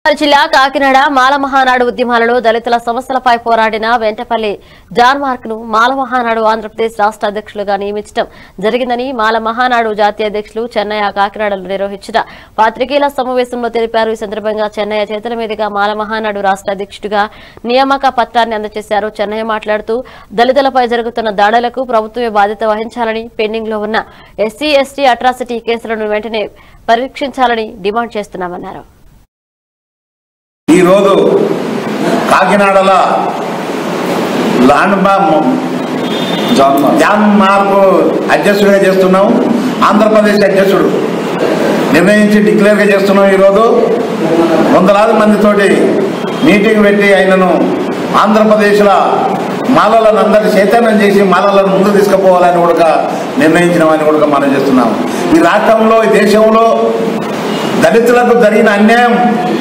జిల్లా కాకినాడ మాల మహానాడు ఉద్యమాలలో దళితుల సమస్యలపై పోరాడిన వెంటపల్లి జాన్ మార్క్ ను మాల మహానాడు ఆంధ్రప్రదేశ్ రాష్ట్ర అధ్యక్షులుగా నియమించడం జరిగిందని మాల మహానాడు జాతీయ అధ్యక్షులు చెన్నయ్య కాకినాడలో నిర్వహించిన పాత్రికేయుల సమావేశంలో తెలిపారు ఈ సందర్భంగా చెన్నయ్య చేతుల మీదుగా మాల మహానాడు రాష్ట్ర అధ్యక్షుడిగా నియామక పత్రాన్ని అందజేశారు చెన్నయ్య మాట్లాడుతూ దళితులపై జరుగుతున్న దాడులకు ప్రభుత్వమే బాధ్యత వహించాలని పెండింగ్ లో ఉన్న ఎస్సీ ఎస్టీ అట్రాసిటీ కేసులను వెంటనే పరీక్షించాలని డిమాండ్ చేస్తున్నామన్నారు ఈరోజు కాకినాడలో ల్యాండ్ మా- జాన్ మార్పు అధ్యక్షుడిగా చేస్తున్నాం ఆంధ్రప్రదేశ్ అధ్యక్షుడు నిర్ణయించి డిక్లేర్గా చేస్తున్నాం ఈరోజు వందలాది మందితోటి మీటింగ్ పెట్టి ఆయనను ఆంధ్రప్రదేశ్లో మాలలను అందరి చైతన్యం చేసి మాలలను ముందు తీసుకుపోవాలని కూడా నిర్ణయించినామని కూడా మనం చేస్తున్నాం ఈ రాష్ట్రంలో ఈ దేశంలో దళితులకు జరిగిన అన్యాయం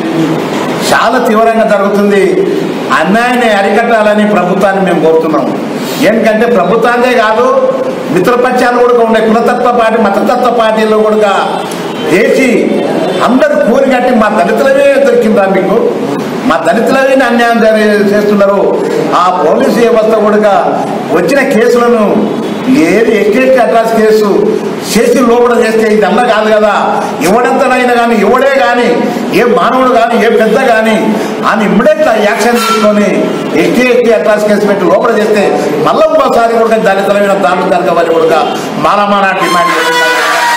చాలా తీవ్రంగా జరుగుతుంది అన్యాయాన్ని అరికట్టాలని ప్రభుత్వాన్ని మేము కోరుతున్నాం ఏంటంటే ప్రభుత్వాన్నే కాదు మిత్రపక్షాలు కూడా ఉన్నాయి కులతత్వ పార్టీ మతతత్వ పార్టీలు కూడా చేసి అందరు కూరి కట్టి మా దళితులమే దొరికిందా మీకు మా దళితులమే అన్యాయం జరి- చేస్తున్నారు ఆ పోలీసు వ్యవస్థ కూడా వచ్చిన కేసులను ఏది ఎస్టేట్ అట్రాస్ కేసు చేసి లోపల చేస్తే ఇదల్లా కాదు కదా ఎవడంతనైనా కానీ ఎవడే కానీ ఏ మానవుడు కానీ ఏ పెద్ద కానీ అని ఇమ్మీడియట్ యాక్షన్ తీసుకొని ఎస్టీ ఎస్టీ అట్రాస్ కేసు పెట్టి లోపల చేస్తే మళ్ళీ ఇంకోసారి కూడా దళితులమైన దాడులు జరగవని కూడా మానమాన డిమాండ్ చేస్తున్నారు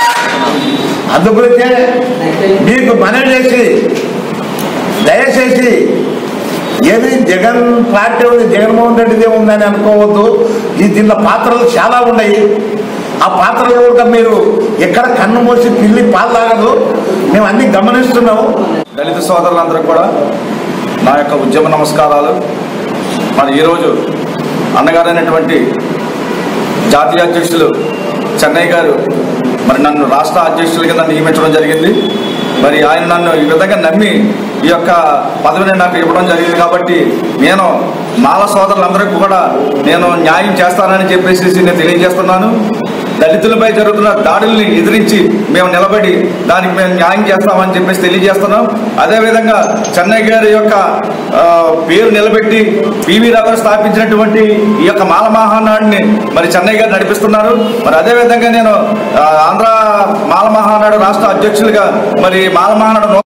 అందుగురించే మీకు మనవి చేసి దయచేసి ఏది జగన్ పార్టీ ఉంది జగన్మోహన్ రెడ్డిదే ఉందని అనుకోవద్దు ఈ దీనిలో పాత్రలు చాలా ఉన్నాయి ఆ పాత్రలు కూడా మీరు ఎక్కడ కన్ను మూసి పిల్లి పాలు తాగదు మేము అన్ని గమనిస్తున్నాము దళిత సోదరులందరూ కూడా నా యొక్క ఉద్యమ నమస్కారాలు మరి ఈరోజు అన్నగారైనటువంటి జాతీయ అధ్యక్షులు చెన్నై గారు మరి నన్ను రాష్ట్ర అధ్యక్షుల కింద నియమించడం జరిగింది మరి ఆయన నన్ను ఈ విధంగా నమ్మి ఈ యొక్క పదవిని నాకు ఇవ్వడం జరిగింది కాబట్టి నేను మాల సోదరులందరికీ కూడా నేను న్యాయం చేస్తానని చెప్పేసి నేను తెలియజేస్తున్నాను దళితులపై జరుగుతున్న దాడుల్ని ఎదిరించి మేము నిలబడి దానికి మేము న్యాయం చేస్తామని చెప్పేసి తెలియజేస్తున్నాం అదేవిధంగా చెన్నై గారి యొక్క ఆ, పేరు నిలబెట్టి పివి రావు స్థాపించినటువంటి ఈ యొక్క మాల మహానాడిని మరి చెన్నై గారు నడిపిస్తున్నారు మరి అదేవిధంగా నేను ఆ, ఆంధ్ర మాల మహానాడు రాష్ట్ర అధ్యక్షులుగా మరి మాల మహానాడు